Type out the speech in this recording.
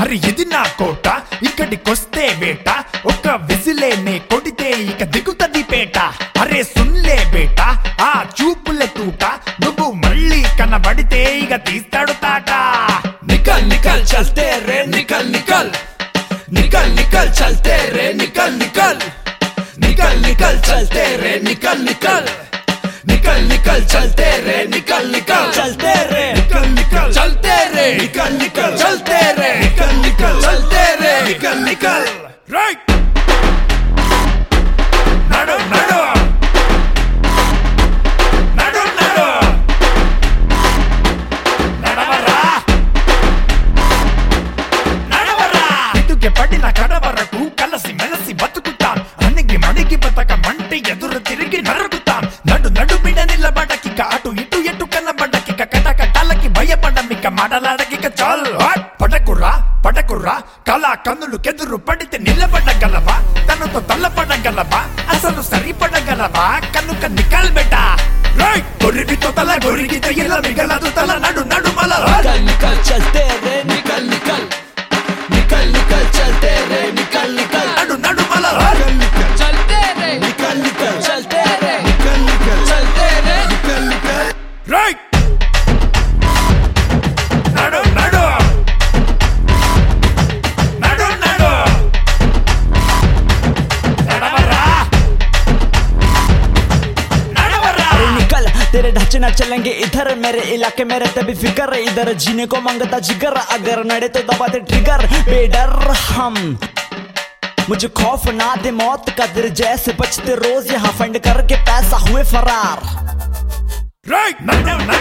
మరి ఇది నా కోట ఇక్కడికొస్తే వేట ఒక్క విసిలేనే కొడితే ఇక దిగుతది పేట అరే సున్లే బేట ఆ చూపుల తూట నువ్వు మళ్ళీ కనబడితే ఇక తీస్తాడు తాట निकल निकल चलते रे निकल निकल निकल निकल चलते रे निकल निकल निकल निकल चलते रे निकल निकल निकल निकल चलते रे निकल निकल चलते रे निकल निकल चलते रे निकल निकल चलते रे निकल निकल चलते रे निकल निकल రైట్ నడు నడు నడు నడు నడవరా నడవరా ఇటుకే పడిన కడ వరకు కలసి మెలసి బతుకుతాం అణిగి మణిగి బతకమంటే ఎదురు తిరిగి నరుకుతాం నడు నడు బిడ నిలబడకిక అటు ఇటు ఎటు కనబడకిక కట కటాలకి భయపడమిక మాటలాడకిక చాల్ హాట్ పడకుర్రా పడకుర్రా కళా కన్నులు కెదురు పడితే నిలబడగలవా తనతో తల్లపడగలవా అసలు సరిపడగలవా కనుక నికల్ బెట రైట్ గొరిగితో తల గొరిగితే ఇలా మిగలదు తల నడు నడు మల निकल निकल चलते रे निकल निकल निकल निकल चलते रे निकल निकल నడు నడు మల निकल चलते रे निकल निकल चलते रे निकल निकल चलते रे निकल निकल రైట్ నడు నడు నడు నడు నడవరా నడవరా अरे निकल तेरे ढांचे ना चलेंगे इधर मेरे इलाके में रहते भी फिकर इधर जीने को मांगता जिगर अगर नड़े तो दबाते ट्रिगर बेडर हम मुझे खौफ ना दे मौत का दिल जैसे बचते रोज यहाँ फंड करके पैसा हुए फरार రైట్ నడు నడు